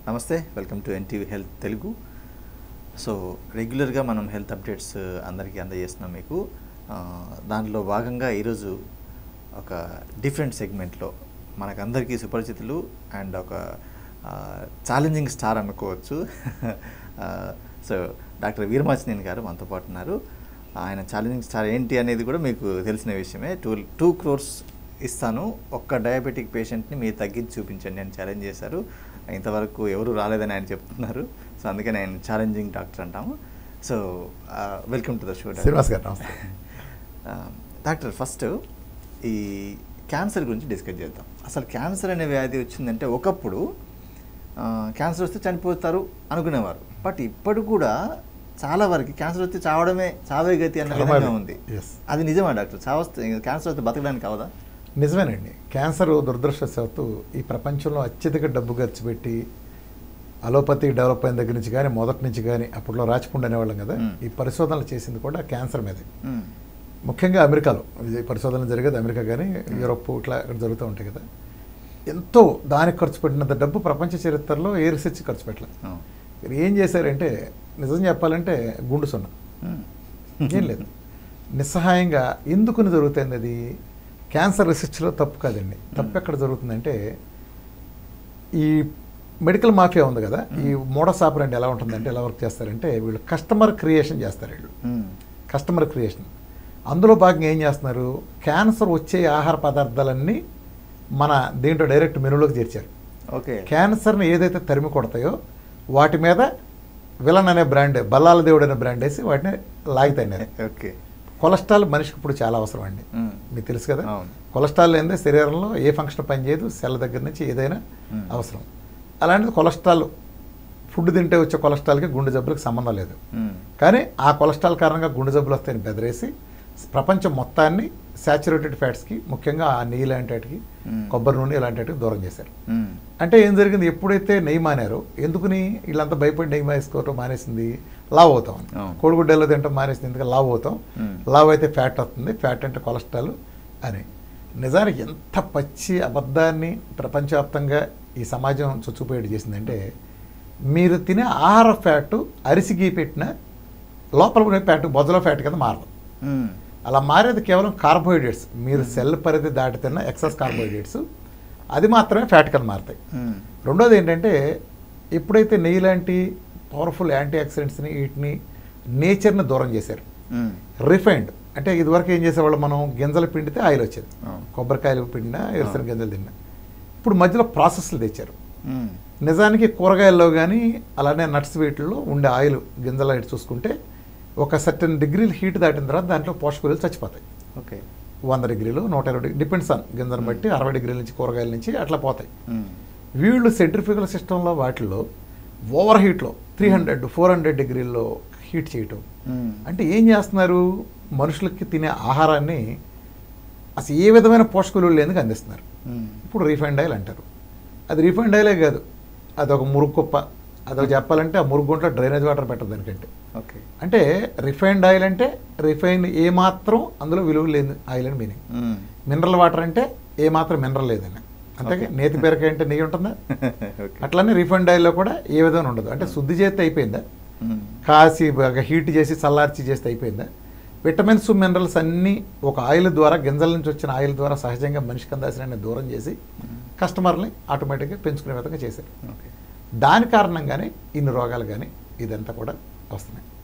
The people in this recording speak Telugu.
నమస్తే welcome to NTV health Telugu so రెగ్యులర్గా మనం హెల్త్ అప్డేట్స్ అందరికీ అందజేస్తున్నాం మీకు ఆ, దాంట్లో భాగంగా ఈరోజు ఒక డిఫరెంట్ సెగ్మెంట్లో మనకందరికీ సుపరిచితులు అండ్ ఒక ఛాలెంజింగ్ స్టార్ అనుకోవచ్చు ఆ, సో డాక్టర్ వీరమాచినేని గారు మనతో పాటు ఉన్నారు ఆయన ఛాలెంజింగ్ స్టార్ ఏంటి అనేది కూడా మీకు తెలిసిన విషయమే టూ టూ క్రోర్స్ ఇస్తాను ఒక్క డయాబెటిక్ పేషెంట్ని మీరు తగ్గించి చూపించండి అని ఛాలెంజ్ చేశారు ఇంతవరకు ఎవరు రాలేదని ఆయన చెప్తున్నారు సో అందుకని ఆయన ఛాలెంజింగ్ డాక్టర్ అంటాము so welcome to the show Srinivas garu namaste doctor first ఈ క్యాన్సర్ గురించి డిస్కస్ చేద్దాం అసలు క్యాన్సర్ అనే వ్యాధి వచ్చిందంటే ఒకప్పుడు ఆ, క్యాన్సర్ వస్తే చనిపోతారు అనుకునేవారు బట్ ఇప్పుడు కూడా చాలా వరకు క్యాన్సర్ వస్తే చావడమే చావే గతి అన్న చాలా విధంగా మంది. ఉంది Yes. అది నిజమా డాక్టర్ చావస్తే క్యాన్సర్ వస్తే బతకడానికి అవదా నిజమేనండి క్యాన్సర్ దురదృష్టవశాత్తు ఈ ప్రపంచంలో అత్యధిక డబ్బు ఖర్చు పెట్టి అలోపతి డెవలప్ అయిన దగ్గర నుంచి కానీ మొదటి నుంచి కానీ అప్పట్లో రాచపుండ్ అనేవాళ్ళం కదా మ్మ్. ఈ పరిశోధనలు చేసింది కూడా క్యాన్సర్ మీదే మ్మ్. ముఖ్యంగా అమెరికాలో ఇది పరిశోధనలు జరిగేది అమెరికా కానీ యూరోప్ ఇట్లా ఇక్కడ జరుగుతూ ఉంటాయి కదా ఎంతో దానికి ఖర్చు పెట్టినంత డబ్బు ప్రపంచ చరిత్రలో ఏ రీసెర్చ్ ఖర్చు పెట్టలేదు ఆ. మీరు ఏం చేశారంటే నిజం చెప్పాలంటే గుండు సున్నా మ్మ్. ఏం లేదు నిస్సహాయంగా ఎందుకుని జరుగుతుంది అది క్యాన్సర్ రీసెర్చ్లో తప్పు కాదండి తప్పు ఎక్కడ జరుగుతుందంటే ఈ మెడికల్ మాఫియా ఉంది కదా ఈ మోడస్ ఆపరెంట్ ఎలా ఉంటుందంటే ఎలా వర్క్ చేస్తారంటే వీళ్ళు కస్టమర్ క్రియేషన్ చేస్తారు వీళ్ళు మ్మ్. కస్టమర్ క్రియేషన్ అందులో భాగంగా ఏం చేస్తున్నారు క్యాన్సర్ వచ్చే ఆహార పదార్థాలన్నీ మన దీంట్లో డైరెక్ట్ మెనూలోకి చేర్చారు ఓకే క్యాన్సర్ని ఏదైతే తరిమి కొడతాయో వాటి మీద విలన్ అనే బ్రాండ్ బల్లాల దేవుడు అనే బ్రాండ్ వేసి వాటిని లాగితన్నారు ఓకే కొలెస్ట్రాల్ మనిషికి ఇప్పుడు చాలా అవసరం అండి మ్మ్. మీకు తెలుసు కదా అవును. కొలెస్ట్రాల్ లేనిదే శరీరంలో ఏ ఫంక్షన్ పనిచేయదు సెల్ దగ్గర నుంచి ఏదైనా మ్మ్. అవసరం అలాంటిది కొలెస్ట్రాల్ ఫుడ్ తింటే వచ్చే కొలెస్ట్రాల్కి గుండె జబ్బులకు సంబంధం లేదు మ్మ్. కానీ ఆ కొలెస్ట్రాల్ కారణంగా గుండె జబ్బులు వస్తాయని బెదిరేసి ప్రపంచం మొత్తాన్ని సాచురేటెడ్ ఫ్యాట్స్కి ముఖ్యంగా ఆ నెయ్యి లాంటి వాటికి మ్మ్. కొబ్బరి నూనె ఇలాంటి వాటికి దూరం చేశారు మ్మ్. అంటే ఏం జరిగింది ఎప్పుడైతే నెయ్యి మానారో ఎందుకుని వీళ్ళంతా భయపడి నెయ్యి వేసుకోవటం మానేసింది లావ్ అవుతాం అని అవును. కోడిగుడ్డలో తింటాం మానేసింది ఎందుకంటే లావ్ అవుతాం మ్మ్. లావ్ అయితే ఫ్యాట్ వస్తుంది ఫ్యాట్ అంటే కొలెస్ట్రాల్ అని నిజానికి ఎంత పచ్చి అబద్ధాన్ని ప్రపంచవ్యాప్తంగా ఈ సమాజం చొచ్చుపోయేటి చేసిందంటే మీరు తినే ఆహార ఫ్యాట్ అరిసిగి పెట్టిన లోపల ఉండే ఫ్యాట్ బొజ్జలో ఫ్యాట్ కింద మారదు మ్మ్. అలా మారేది కేవలం కార్బోహైడ్రేట్స్ మీరు సెల్ పరిధి దాటి తిన్న ఎక్సెస్ కార్బోహైడ్రేట్స్ అది మాత్రమే ఫ్యాట్ కింద మారుతాయి మ్మ్. రెండోది ఏంటంటే ఎప్పుడైతే నెయ్యి లాంటి పవర్ఫుల్ యాంటీ ఆక్సిడెంట్స్ని వీటిని నేచర్ని దూరం చేశారు మ్మ్. రిఫైన్డ్ అంటే ఇదివరకు ఏం చేసేవాళ్ళు మనం గింజలు పిండితే ఆయిల్ వచ్చేది అవును. కొబ్బరికాయలు పిండినా ఎరుసన అవును. గింజలు తిన్నా ఇప్పుడు మధ్యలో ప్రాసెస్లు తెచ్చారు మ్మ్. నిజానికి కూరగాయల్లో కానీ అలానే నట్స్ వీటిల్లో ఉండే ఆయిల్ గింజలు ఇటు చూసుకుంటే ఒక సర్టన్ డిగ్రీలు హీట్ దాటిన తర్వాత దాంట్లో పోషకాలు చచ్చిపోతాయి ఓకే వంద డిగ్రీలు నూట ఇరవై డిగ్రీ డిపెండ్స్ ఆన్ గింజను బట్టి అరవై డిగ్రీల నుంచి కూరగాయల నుంచి అట్లా పోతాయి మ్మ్. వీళ్ళు సెంట్రిఫికల్ సిస్టంలో వాటిల్లో ఓవర్ హీట్లో త్రీ హండ్రెడ్ ఫోర్ హండ్రెడ్ డిగ్రీల్లో హీట్ చేయటం మ్మ్. అంటే ఏం చేస్తున్నారు మనుషులకి తినే ఆహారాన్ని అసలు ఏ విధమైన పోషకాలు లేనిది అందిస్తున్నారు మ్మ్. ఇప్పుడు రీఫైండ్ ఆయిల్ అంటారు అది రీఫైండ్ ఆయిలే కాదు అదొక మురుగు కుప్ప అదొక చెప్పాలంటే ఆ మురుగు గుంట్లో డ్రైనేజ్ వాటర్ పెట్టదు దానికంటే ఓకే అంటే రిఫైన్డ్ ఆయిల్ అంటే రిఫైన్ ఏ మాత్రం అందులో విలువ లేదు ఆయిల్ అని మీనింగ్ మ్మ్. మినరల్ వాటర్ అంటే ఏ మాత్రం మినరల్ లేదని అంతే Okay. నేతి బీరకాయ అంటే నెయ్యి ఉంటుందా ఓకే అట్లనే రిఫైండ్ ఆయిల్లో కూడా ఏ విధంగా ఉండదు అంటే శుద్ధి చేస్తే అయిపోయిందా మ్మ్. కాసి బాగా హీట్ చేసి చల్లార్చి చేస్తే అయిపోయిందా విటమిన్స్ మినరల్స్ అన్నీ ఒక ఆయిల్ ద్వారా గింజల నుంచి వచ్చిన ఆయిల్ ద్వారా సహజంగా మనిషికి అందాల్సిన దూరం చేసి కస్టమర్ని ఆటోమేటిక్గా పెంచుకునే విధంగా చేశారు ఓకే దాని కారణంగానే ఇన్ని రోగాలు కానీ ఇదంతా కూడా వస్తున్నాయి